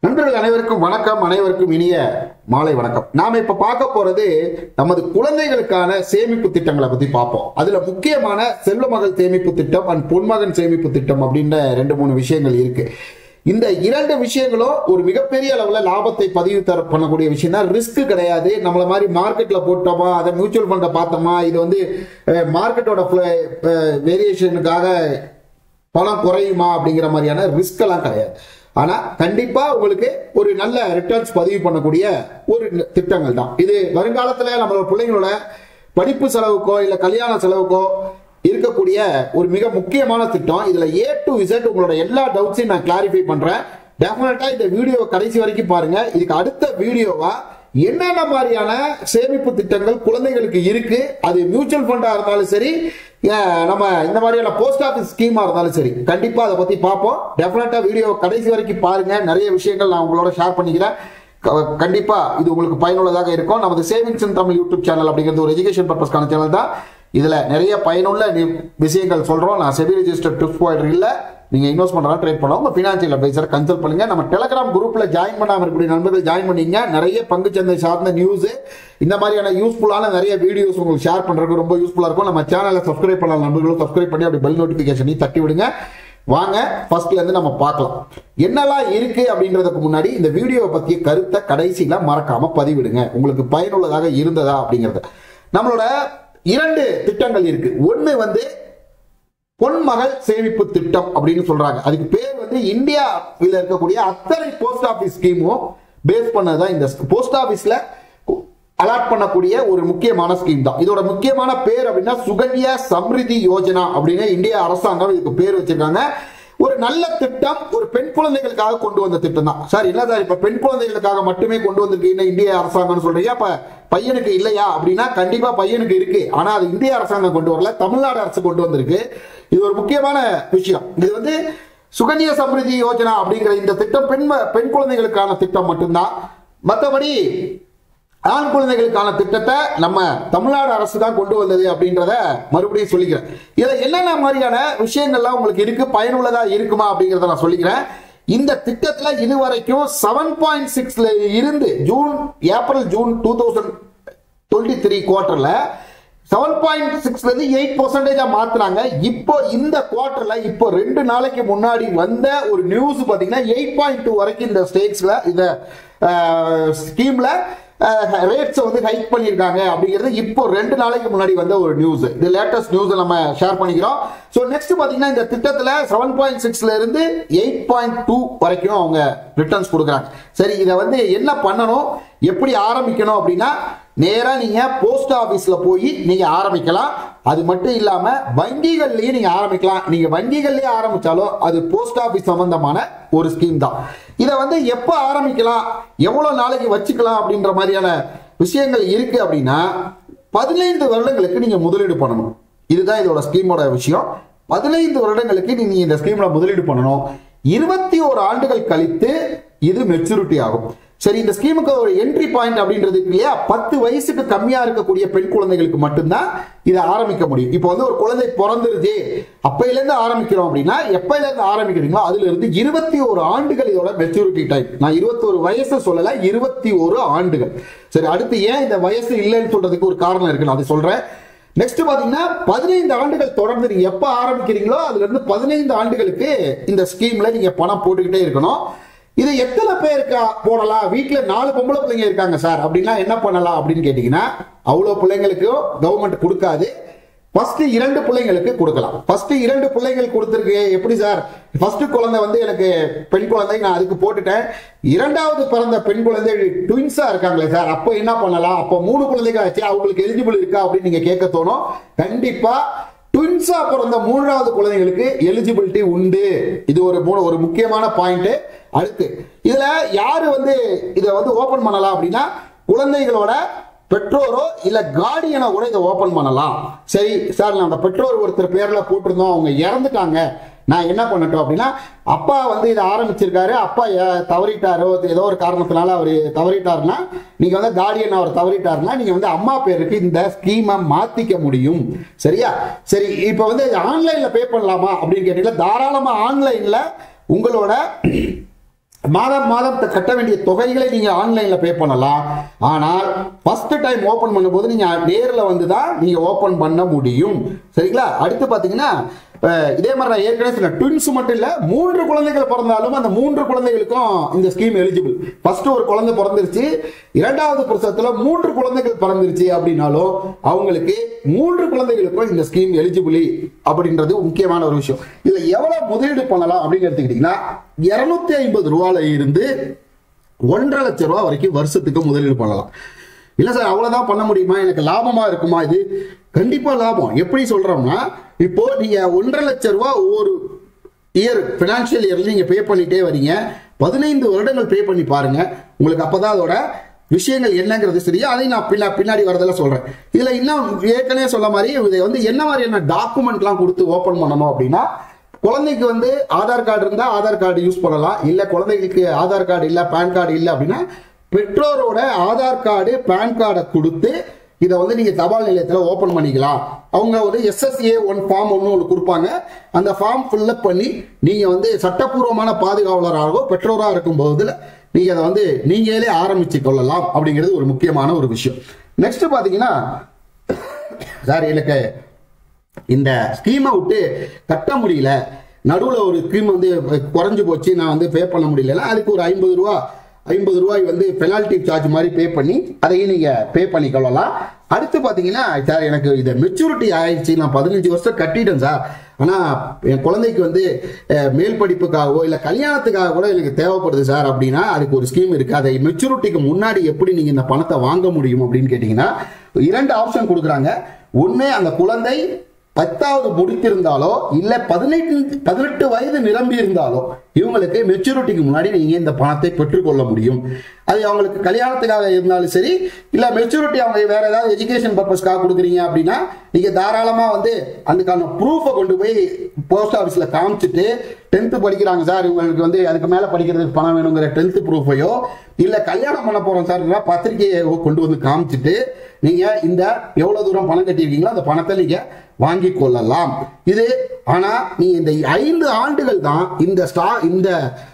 நண்பர்கள் அனைவருக்கும் வணக்கம் அனைவருக்கும் இனிய மாலை வணக்கம் நாம இப்ப பார்க்க போறது நமது குழந்தைகளுக்கான சேமிப்பு திட்டங்களை பத்தி பார்ப்போம் அதுல முக்கியமான செல்வ மகள் சேமிப்பு திட்டம் அண்ட் பொன்மகன் சேமிப்பு திட்டம் அப்படின்ற ரெண்டு மூணு விஷயங்கள் இருக்கு இந்த இரண்டு விஷயங்களும் ஒரு மிகப்பெரிய அளவுல லாபத்தை பதிவு தர பண்ணக்கூடிய விஷயம் தான் ரிஸ்க் கிடையாது நம்மள மாதிரி மார்க்கெட்ல போட்டோமா அதை மியூச்சுவல் ஃபண்டை பார்த்தோமா இது வந்து மார்க்கெட்டோட வேரியேஷனுக்காக பணம் குறையுமா அப்படிங்கிற மாதிரியான ரிஸ்க் எல்லாம் கிடையாது ஆனா கண்டிப்பா உங்களுக்கு ஒரு நல்ல ரிட்டர்ன்ஸ் பதிவு பண்ணக்கூடிய ஒரு திட்டங்கள் தான் இது வருங்காலத்துல நம்மளோட பிள்ளைங்களோட படிப்பு செலவுக்கோ இல்ல கல்யாண செலவுக்கோ இருக்கக்கூடிய ஒரு மிக முக்கியமான திட்டம் இதுல ஏ டு இசட் உங்களோட எல்லா டவுட்ஸையும் நான் கிளாரிஃபை பண்றேன் டெஃபினட்டா இந்த வீடியோ கடைசி வரைக்கும் பாருங்க இதுக்கு அடுத்த வீடியோவா என்னென்ன மாதிரியான சேமிப்பு திட்டங்கள் குழந்தைகளுக்கு இருக்கு அது மியூச்சுவல் ஃபண்டா இருந்தாலும் சரி அஹ் நம்ம இந்த மாதிரியான போஸ்ட் ஆஃபீஸ் ஸ்கீமா இருந்தாலும் சரி கண்டிப்பா அதை பத்தி பார்ப்போம் டெஃபினட்டா வீடியோ கடைசி வரைக்கும் பாருங்க நிறைய விஷயங்கள் நான் உங்களோட ஷேர் பண்ணிக்கிறேன் க- கண்டிப்பா இது உங்களுக்கு பயனுள்ளதாக இருக்கும் நமது savings in Tamil YouTube channel அப்படிங்கிறது ஒரு எஜுகேஷன் பர்பஸ்க்கான சேனல் தான் இதுல நிறைய பயனுள்ள நி- விஷயங்கள் சொல்றோம் நான் செபி ரெஜிஸ்டர் டிப்ஸ் பாயிண்ட் இல்ல நீங்க இன்வெஸ்ட் பண்ணலாம் ட்ரேட் பண்ணலாம் உங்க பினான்சியல் அட்வைசர் கன்சல்ட் பண்ணுங்க நம்ம டெலிகிராம் குரூப்ல ஜாயின் பண்ணாம இருக்கக்கூடிய நண்பர்கள் ஜாயின் பண்ணீங்க நிறைய பங்குச்சந்தை சார்ந்த நியூஸ் இந்த மாதிரியான யூஸ்ஃபுல்லான நிறைய வீடியோஸ் உங்களுக்கு ஷேர் பண்றதுக்கு ரொம்ப யூஸ்ஃபுல்லா இருக்கும் நம்ம சேனலை சப்ஸ்கிரைப் பண்ணலாம் நண்பர்களும் சப்ஸ்கிரைப் பண்ணி அப்படி பெல் நோட்டிபிகேஷனையும் தட்டி விடுங்க வாங்க ஃபர்ஸ்ட்ல இருந்து நம்ம பார்க்கலாம் என்னெல்லாம் இருக்கு அப்படின்றதுக்கு முன்னாடி இந்த வீடியோவை பத்திய கருத்தை கடைசியில மறக்காம பதிவிடுங்க உங்களுக்கு பயனுள்ளதாக இருந்ததா அப்படிங்கறத நம்மளோட இரண்டு திட்டங்கள் இருக்கு ஒன்னு வந்து பொன்மகள் சேமிப்பு திட்டம் அப்படின்னு சொல்றாங்க அதுக்கு பேர் வந்து இந்தியாவில் இருக்கக்கூடிய அத்தனை போஸ்ட் ஆபீஸ் ஸ்கீமும் பேஸ் பண்ணதான் இந்த போஸ்ட் ஆபீஸ்ல அலாட் பண்ணக்கூடிய ஒரு முக்கியமான ஸ்கீம் தான் இதோட முக்கியமான பேர் அப்படின்னா சுகன்யா சம்ரிதி யோஜனா அப்படின்னு இந்திய அரசாங்கம் இதுக்கு பேர் வச்சிருக்காங்க ஒரு நல்ல திட்டம் ஒரு பெண் குழந்தைகளுக்காக கொண்டு வந்த திட்டம் தான் சார் இல்ல சார் இப்ப பெண் குழந்தைகளுக்காக மட்டுமே கொண்டு வந்திருக்கீங்க இந்திய அரசாங்கம்னு சொல்றீங்க அப்ப பையனுக்கு இல்லையா அப்படின்னா கண்டிப்பா பையனுக்கு இருக்கு ஆனா அது இந்திய அரசாங்கம் கொண்டு வரல தமிழ்நாடு அரசு கொண்டு வந்திருக்கு இது ஒரு முக்கியமான விஷயம் இது வந்து சுகன்யா சம்ரிதி யோஜனா அப்படிங்கிற இந்த திட்டம் பெண் பெண் குழந்தைகளுக்கான திட்டம் மட்டும்தான் மற்றபடி ஆண் குழந்தைகளுக்கான திட்டத்தை நம்ம தமிழ்நாடு அரசு தான் கொண்டு வந்தது அப்படின்றத மறுபடியும் சொல்லிக்கிறேன் இதுல என்னென்ன மாதிரியான விஷயங்கள்லாம் உங்களுக்கு இருக்கு பயனுள்ளதா இருக்குமா அப்படிங்கறத நான் சொல்லிக்கிறேன் இந்த திட்டத்துல இதுவரைக்கும் செவன் பாயிண்ட் சிக்ஸ்ல இருந்து June April June two thousand twenty three குவார்டர்ல செவன் பாயிண்ட் சிக்ஸ்ல இருந்து எயிட் பர்சன்டேஜா மாத்துறாங்க இப்போ இந்த குவார்டர்ல இப்போ ரெண்டு நாளைக்கு முன்னாடி வந்த ஒரு நியூஸ் பாத்தீங்கன்னா எயிட் பாயிண்ட் டூ வரைக்கும் இந்த ஸ்டேட்ஸ்ல இந்த ஸ்கீம்ல ரேட்ஸ் வந்து ஹைக் பண்ணியிருக்காங்க அப்படிங்கிறது இப்போ ரெண்டு நாளைக்கு முன்னாடி வந்த ஒரு நியூஸ் இது லேட்டஸ்ட் நியூஸ் நம்ம ஷேர் பண்ணிக்கிறோம் ஸோ நெக்ஸ்ட் பாத்தீங்கன்னா இந்த திட்டத்தில் செவன் பாயிண்ட் சிக்ஸ்ல இருந்து எயிட் பாயிண்ட் டூ வரைக்கும் அவங்க ரிட்டர்ன்ஸ் கொடுக்குறாங்க சரி இதை வந்து என்ன பண்ணணும் எப்படி ஆரம்பிக்கணும் அப்படின்னா நேரா நீங்க போஸ்ட் ஆபீஸ்ல போய் நீங்க ஆரம்பிக்கலாம் அது மட்டும் இல்லாம வங்கிகள்லயே நீங்க ஆரம்பிக்கலாம் நீங்க வங்கிகள்லயே ஆரம்பிச்சாலும் அது போஸ்ட் ஆபீஸ் சம்பந்தமான ஒரு ஸ்கீம் தான் இதை வந்து எப்ப ஆரம்பிக்கலாம் எவ்வளவு நாளைக்கு வச்சுக்கலாம் அப்படின்ற மாதிரியான விஷயங்கள் இருக்கு அப்படின்னா பதினைந்து வருடங்களுக்கு நீங்க முதலீடு பண்ணணும் இதுதான் இதோட ஸ்கீமோட விஷயம் பதினைந்து வருடங்களுக்கு நீங்க இந்த ஸ்கீம்ல முதலீடு பண்ணணும் இருபத்தி ஒரு ஆண்டுகள் கழித்து இது மெச்சூரிட்டி ஆகும் சரி இந்த ஸ்கீமுக்கு ஒரு என்ட்ரி பாயிண்ட் அப்படின்றது இருக்கு இல்லையா பத்து வயசுக்கு கம்மியா இருக்கக்கூடிய பெண் குழந்தைகளுக்கு மட்டும்தான் இதை ஆரம்பிக்க முடியும் இப்போ வந்து ஒரு குழந்தை பிறந்துருது அப்பையில இருந்து ஆரம்பிக்கிறோம் அப்படின்னா எப்பையில இருந்து ஆரம்பிக்கிறீங்களோ அதுல இருந்து இருபத்தி ஒரு ஆண்டுகள் இதோட மெச்சூரிட்டி டைம் நான் இருபத்தி ஒரு வயசு சொல்லல இருபத்தி ஒரு ஆண்டுகள் சரி அடுத்து ஏன் இந்த வயசு இல்லைன்னு சொல்றதுக்கு ஒரு காரணம் இருக்கு நான் அதை சொல்றேன் நெக்ஸ்ட் பாத்தீங்கன்னா பதினைந்து ஆண்டுகள் தொடர்ந்து நீங்க எப்ப ஆரம்பிக்கிறீங்களோ அதுல இருந்து பதினைந்து ஆண்டுகளுக்கு இந்த ஸ்கீம்ல நீங்க பணம் போட்டுக்கிட்டே இருக்கணும் இது எத்தனை பேருக்கு போடலாம் வீட்டுல நாலு பொம்பளை பிள்ளைங்க இருக்காங்க சார் அப்படின்னா என்ன பண்ணலாம் அப்படின்னு கேட்டீங்கன்னா அவ்வளவு பிள்ளைங்களுக்கும் கவர்மெண்ட் கொடுக்காது ஃபர்ஸ்ட் இரண்டு பிள்ளைங்களுக்கு கொடுக்கலாம் ஃபர்ஸ்ட் இரண்டு பிள்ளைங்கள் கொடுத்துருக்கு எப்படி சார் ஃபர்ஸ்ட் குழந்தை வந்து எனக்கு பெண் குழந்தை நான் அதுக்கு போட்டுட்டேன் இரண்டாவது பிறந்த பெண் குழந்தை ட்வின்ஸா இருக்காங்களே சார் அப்போ என்ன பண்ணலாம் அப்போ மூணு குழந்தைங்க ஆச்சு அவங்களுக்கு எலிஜிபிள் இருக்கா அப்படின்னு நீங்க கேட்க தோணும் கண்டிப்பா ட்வின்ஸா பிறந்த மூன்றாவது குழந்தைகளுக்கு எலிஜிபிலிட்டி உண்டு இது ஒரு மூணு ஒரு முக்கியமான பாயிண்ட் அடுத்து இதுல யாரு வந்து இதை வந்து ஓபன் பண்ணலாம் அப்படின்னா குழந்தைகளோட பெற்றோரோ இல்ல கார்டியனோ கூட இதை ஓபன் பண்ணலாம் சரி சார் நான் அந்த பெற்றோர் ஒருத்தர் பேர்ல போட்டிருந்தோம் அவங்க இறந்துட்டாங்க நான் என்ன பண்ணட்டும் அப்படின்னா அப்பா வந்து இதை ஆரம்பிச்சிருக்காரு அப்பா ஏ- தவறிட்டாரோ ஏதோ ஒரு காரணத்தினால அவர் தவறிட்டாருன்னா நீங்க வந்து கார்டியன் அவர் தவறிட்டாருன்னா நீங்க வந்து அம்மா பேருக்கு இந்த ஸ்கீமை மாத்திக்க முடியும் சரியா சரி இப்போ வந்து ஆன்லைன்ல பே பண்ணலாமா அப்படின்னு கேட்டீங்கன்னா தாராளமா ஆன்லைன்ல உங்களோட மாதம் மாதம் த- கட்ட வேண்டிய தொகைகளை நீங்க ஆன்லைன்ல பே பண்ணலாம் ஆனால் ஃபர்ஸ்ட் டைம் ஓபன் பண்ணும்போது நீங்க நேர்ல வந்து தான் நீங்க ஓபன் பண்ண முடியும் சரிங்களா அடுத்து பாத்தீங்கன்னா அஹ், இதே மாதிரி நான் ஏற்கனவே சொன்னேன் ட்வின்ஸ் மட்டும் இல்ல மூன்று குழந்தைகள் பிறந்தாலும் அந்த மூன்று குழந்தைகளுக்கும் இந்த ஸ்கீம் எலிஜிபிள் ஃபர்ஸ்ட் ஒரு குழந்தை பிறந்துருச்சு இரண்டாவது பிரசவத்துல மூன்று குழந்தைகள் பிறந்துருச்சு அப்படின்னாலும் அவங்களுக்கு மூன்று குழந்தைகளுக்கும் இந்த ஸ்கீம் எலிஜிபிளி அப்படின்றது முக்கியமான ஒரு விஷயம் இதுல எவ்வளவு முதலீடு பண்ணலாம் அப்படின்னு எடுத்துக்கிட்டீங்கன்னா இருநூத்தி ஐம்பது ரூபாயில இருந்து ஒன்றரை லட்சம் ரூபாய் வரைக்கும் வருஷத்துக்கு முதலீடு பண்ணலாம் இல்ல சார் அவ்வளவுதான் பண்ண முடியுமா எனக்கு லாபமா இருக்குமா இது கண்டிப்பா லாபம் எப்படி சொல்றோம்னா இப்போ நீங்க ஒன்றரை லட்சம் ரூபாய் ஒவ்வொரு இயர் பினான்சியல் இயர்ல நீங்க பே பண்ணிட்டே வரீங்க பதினைந்து வருடங்கள் பே பண்ணி பாருங்க உங்களுக்கு அப்பதான் அதோட விஷயங்கள் என்னங்கிறது சரியா அதை நான் பின்னா பின்னாடி வரதெல்லாம் சொல்றேன் இதுல இன்னும் ஏற்கனவே சொல்ல மாதிரி இதை வந்து என்ன மாதிரியான டாக்குமெண்ட்லாம் கொடுத்து ஓபன் பண்ணணும் அப்படின்னா குழந்தைக்கு வந்து ஆதார் கார்டு இருந்தா ஆதார் கார்டு யூஸ் பண்ணலாம் இல்ல குழந்தைகளுக்கு ஆதார் கார்டு இல்ல பேன் கார்டு இல்ல அப்படின்னா பெற்றோரோட ஆதார் கார்டு பேன் கார்டை கொடுத்து இதை வந்து நீங்க தபால் நிலையத்தில் ஓபன் பண்ணிக்கலாம் அவங்க ஒரு எஸ்எஸ்ஏ ஒன் ஃபார்ம் ஒன்று ஒன்று கொடுப்பாங்க அந்த ஃபார்ம் ஃபில்லப் பண்ணி நீங்க வந்து சட்டப்பூர்வமான பாதுகாவலராகவோ பெற்றோராக இருக்கும் போதுல நீங்க அதை வந்து நீங்களே ஆரம்பிச்சு கொள்ளலாம் அப்படிங்கிறது ஒரு முக்கியமான ஒரு விஷயம் நெக்ஸ்ட் பாத்தீங்கன்னா சார் எனக்கு இந்த ஸ்கீமை விட்டு கட்ட முடியல நடுவில் ஒரு ஸ்கீம் வந்து குறைஞ்சு போச்சு நான் வந்து பே பண்ண முடியலன்னா அதுக்கு ஒரு ஐம்பது ரூபா ஐம்பது ரூபாய் வந்து பெனால்டி சார்ஜ் மாதிரி பே பண்ணி அதையும் நீங்க பே பண்ணிக்கொள்ளலாம் அடுத்து பாத்தீங்கன்னா சார் எனக்கு இது மெச்சூரிட்டி ஆயிடுச்சு நான் பதினஞ்சு வருஷம் கட்டிட்டேன் சார் ஆனா என் குழந்தைக்கு வந்து அஹ், மேல் படிப்புக்காகவோ இல்ல கல்யாணத்துக்காக கூட எனக்கு தேவைப்படுது சார் அப்படின்னா அதுக்கு ஒரு ஸ்கீம் இருக்கு அதை மெச்சூரிட்டிக்கு முன்னாடி எப்படி நீங்க இந்த பணத்தை வாங்க முடியும் அப்படின்னு கேட்டீங்கன்னா இரண்டு ஆப்ஷன் கொடுக்குறாங்க ஒண்ணு அந்த குழந்தை பத்தாவது முடித்திருந்தாலோ இல்ல பதினெட்டு பதினெட்டு வயது நிரம்பி இருந்தாலோ இவங்களுக்கு மெச்சூரிட்டிக்கு முன்னாடி நீங்க இந்த பணத்தை பெற்றுக்கொள்ள முடியும் அது அவங்களுக்கு கல்யாணத்துக்காக இருந்தாலும் சரி இல்ல மெச்சூரிட்டி அவங்க வேற ஏதாவது எஜுகேஷன் பர்பஸ்க்காக கொடுக்குறீங்க அப்படின்னா நீங்க தாராளமா வந்து அதுக்கான ப்ரூஃபை கொண்டு போய் போஸ்ட் ஆஃபீஸ்ல காமிச்சிட்டு டென்த்து படிக்கிறாங்க சார் இவங்களுக்கு வந்து அதுக்கு மேல படிக்கிறதுக்கு பணம் வேணுங்கிற டென்த் ப்ரூஃபையோ இல்ல கல்யாணம் பண்ண போறோம் சார் பத்திரிகையை கொண்டு வந்து காமிச்சிட்டு நீங்க இந்த எவ்வளவு தூரம் பணம் கட்டியிருக்கீங்களோ அந்த பணத்தை நீங்க வாங்கி கொள்ளலாம் இது ஆனா நீ இந்த ஐந்து ஆண்டுகள் தான் இந்த ஸ்டா இந்த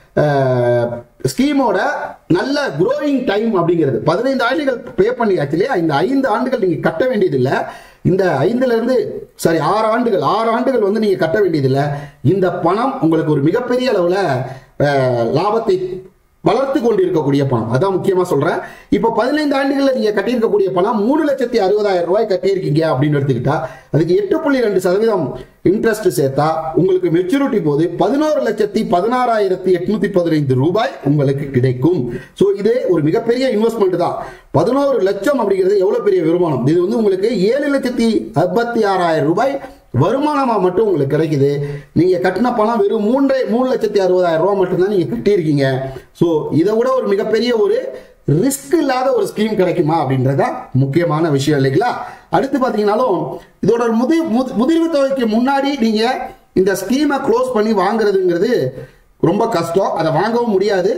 ஸ்கீமோட நல்ல growing டைம் அப்படிங்கிறது பதினைந்து ஆண்டுகள் பே பண்ணியாச்சு இல்லையா இந்த ஐந்து ஆண்டுகள் நீங்க கட்ட வேண்டியது இல்ல இந்த ஐந்துல இருந்து சாரி ஆறு ஆண்டுகள் ஆறு ஆண்டுகள் வந்து நீங்க கட்ட வேண்டியது இல்ல இந்த பணம் உங்களுக்கு ஒரு மிகப்பெரிய அளவுல அஹ், லாபத்தை வளர்த்து கொண்டிருக்கக்கூடிய பணம் அதான் முக்கியமா சொல்றேன் இப்போ பதினைந்து ஆண்டுகள்ல நீங்க கட்டியிருக்கக்கூடிய பணம் மூணு லட்சத்தி அறுபதாயிரம் ரூபாய் கட்டியிருக்கீங்க அப்படின்னு எடுத்துக்கிட்டா அதுக்கு எட்டு புள்ளி ரெண்டு சதவீதம் இன்ட்ரெஸ்ட் சேர்த்தா உங்களுக்கு மெச்சூரிட்டி போது பதினோரு லட்சத்தி பதினாறாயிரத்தி எட்நூத்தி பதினைந்து ரூபாய் உங்களுக்கு கிடைக்கும் சோ இது ஒரு மிகப்பெரிய இன்வெஸ்ட்மெண்ட் தான் பதினோரு லட்சம் அப்படிங்கிறது எவ்வளவு பெரிய வருமானம் இது வந்து உங்களுக்கு ஏழு லட்சத்தி ஐம்பத்தி ஆறாயிரம் ரூபாய் வருமானமா மட்டும் உங்களுக்கு கிடைக்குது நீங்க கட்டின பணம் வெறும் மூன்றே மூணு லட்சத்தி அறுபதாயிரம் ரூபாய் மட்டும்தான் நீங்க கட்டியிருக்கீங்க ஸோ இதை விட ஒரு மிகப்பெரிய ஒரு ரிஸ்க் இல்லாத ஒரு ஸ்கீம் கிடைக்குமா அப்படின்றத முக்கியமான விஷயம் இல்லைங்களா அடுத்து பாத்தீங்கன்னாலும் இதோட முதி முதி- முதிர்வு தொகைக்கு முன்னாடி நீங்க இந்த ஸ்கீமை க்ளோஸ் பண்ணி வாங்குறதுங்கிறது ரொம்ப கஷ்டம் அதை வாங்கவும் முடியாது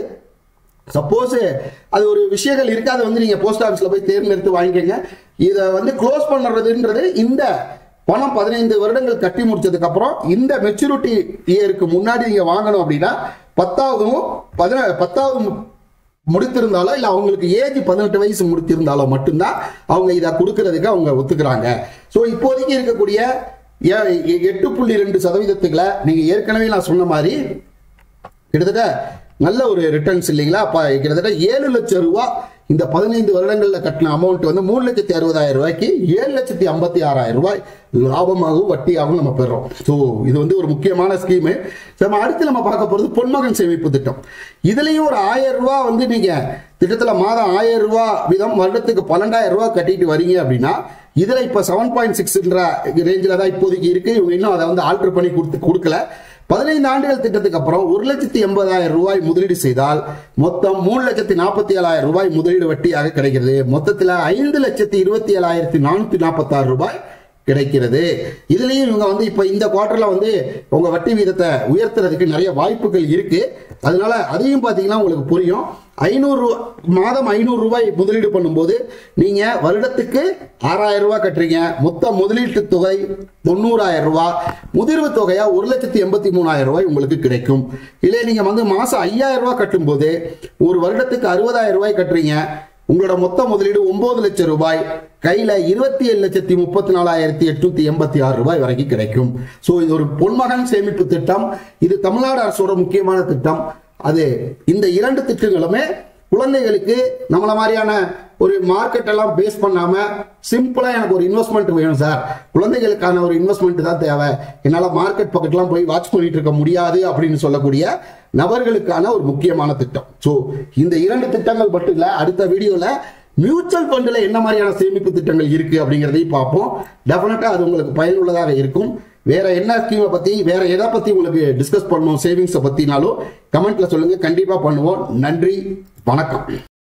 சப்போஸ் அது ஒரு விஷயங்கள் இருக்கு அதை வந்து நீங்க போஸ்ட் ஆஃபீஸ்ல போய் தேர்ந்தெடுத்து வாங்கிக்கோங்க இதை வந்து க்ளோஸ் பண்ணுறதுன்றது இந்த பணம் பதினைந்து வருடங்கள் கட்டி முடிச்சதுக்கு அப்புறம் இந்த மெச்சூரிட்டி இயருக்கு முன்னாடி நீங்க வாங்கணும் அப்படின்னா பத்தாவதும் பதின பத்தாவது மு- முடித்திருந்தாலோ இல்ல அவங்களுக்கு ஏஜ் பதினெட்டு வயசு முடித்திருந்தாலோ மட்டும்தான் அவங்க இதை கொடுக்கறதுக்கு அவங்க ஒத்துக்கிறாங்க ஸோ இப்போதைக்கு இருக்கக்கூடிய ஏ- எ- எட்டு புள்ளி ரெண்டு சதவீதத்துக்குள்ள நீங்க ஏற்கனவே நான் சொன்ன மாதிரி கிட்டத்தட்ட நல்ல ஒரு ரிட்டர்ன்ஸ் இல்லைங்களா அப்ப கிட்டத்தட்ட ஏழு லட்சம் ரூபாய் இந்த பதினைந்து வருடங்கள்ல கட்டின அமௌண்ட் வந்து மூணு லட்சத்தி அறுபதாயிரம் ரூபாய்க்கு ஏழு லட்சத்தி ஐம்பத்தி ஆறாயிரம் ரூபாய் லாபமாகவும் வட்டியாகவும் நம்ம பெறோம் ஸோ இது வந்து ஒரு முக்கியமான ஸ்கீமு நம்ம அடுத்து நம்ம பார்க்க போறது பொன்மகன் சேமிப்பு திட்டம் இதுலயும் ஒரு ஆயிரம் ரூபாய் வந்து நீங்க திட்டத்துல மாதம் ஆயிரம் ரூபாய் வீதம் வருடத்துக்கு பன்னெண்டாயிரம் ரூபாய் கட்டிட்டு வரீங்க அப்படின்னா இதுல இப்ப செவன் பாயிண்ட் சிக்ஸ்ன்ற ரேஞ்சில் தான் இப்போதைக்கு இருக்கு இவங்க இன்னும் அதை வந்து ஆல்டர் பண்ணி கொடுத்து கொடுக்கல பதினைந்து ஆண்டுகள் திட்டத்துக்கு அப்புறம் ஒரு லட்சத்தி எண்பதாயிரம் ரூபாய் முதலீடு செய்தால் மொத்தம் மூணு லட்சத்தி நாற்பத்தி ஏழாயிரம் ரூபாய் முதலீடு வட்டியாக கிடைக்கிறது மொத்தத்தில் ஐந்து லட்சத்தி இருபத்தி ஏழாயிரத்தி நானூத்தி நாற்பத்தாறு ரூபாய் கிடைக்கிறது இதுலயும் இவங்க வந்து இப்ப இந்த குவார்டர்ல வந்து உங்க வட்டி வீதத்தை உயர்த்துறதுக்கு நிறைய வாய்ப்புகள் இருக்கு அதனால அதையும் பாத்தீங்கன்னா உங்களுக்கு புரியும் ஐநூறு மாதம் ஐநூறு ரூபாய் முதலீடு பண்ணும்போது நீங்க வருடத்துக்கு ஆறாயிரம் ரூபாய் கட்டுறீங்க மொத்த முதலீட்டு தொகை தொண்ணூறாயிரம் ரூபாய் முதிர்வு தொகையா ஒரு லட்சத்தி எண்பத்தி மூணாயிரம் ரூபாய் உங்களுக்கு கிடைக்கும் இல்லை நீங்க வந்து மாசம் ஐயாயிரம் ரூபாய் கட்டும்போது ஒரு வருடத்துக்கு அறுபதாயிரம் ரூபாய் கட்டுறீங்க உங்களோட மொத்த முதலீடு ஒன்பது லட்சம் ரூபாய் கையில இருபத்தி ஏழு லட்சத்தி முப்பத்தி நாலாயிரத்தி எட்நூத்தி எண்பத்தி ஆறு ரூபாய் வரைக்கும் கிடைக்கும் ஸோ இது ஒரு பொன்மகன் சேமிப்பு திட்டம் இது தமிழ்நாடு அரசோட முக்கியமான திட்டம் அது இந்த இரண்டு திட்டங்களுமே குழந்தைகளுக்கு நம்மள மாதிரியான ஒரு மார்க்கெட் எல்லாம் பேஸ் பண்ணாம சிம்பிளா எனக்கு ஒரு இன்வெஸ்ட்மெண்ட் வேணும் சார் குழந்தைகளுக்கான ஒரு இன்வெஸ்ட்மெண்ட் தான் தேவை என்னால மார்க்கெட் பக்கெட்லாம் போய் வாட்ச் பண்ணிட்டு இருக்க முடியாது அப்படின்னு சொல்லக்கூடிய நபர்களுக்கான ஒரு முக்கியமான திட்டம் ஸோ இந்த இரண்டு திட்டங்கள் மட்டும் இல்ல அடுத்த வீடியோல மியூச்சுவல் ஃபண்டில் என்ன மாதிரியான சேமிப்பு திட்டங்கள் இருக்கு அப்படிங்கிறதையும் பார்ப்போம் டெஃபினட்டா அது உங்களுக்கு பயனுள்ளதாக இருக்கும் வேற என்ன ஸ்கீமை பத்தி வேற எதை பத்தி உங்களுக்கு டிஸ்கஸ் பண்ணணும் சேவிங்ஸை பத்தினாலும் கமெண்ட்ல சொல்லுங்க கண்டிப்பா பண்ணுவோம் நன்றி வணக்கம்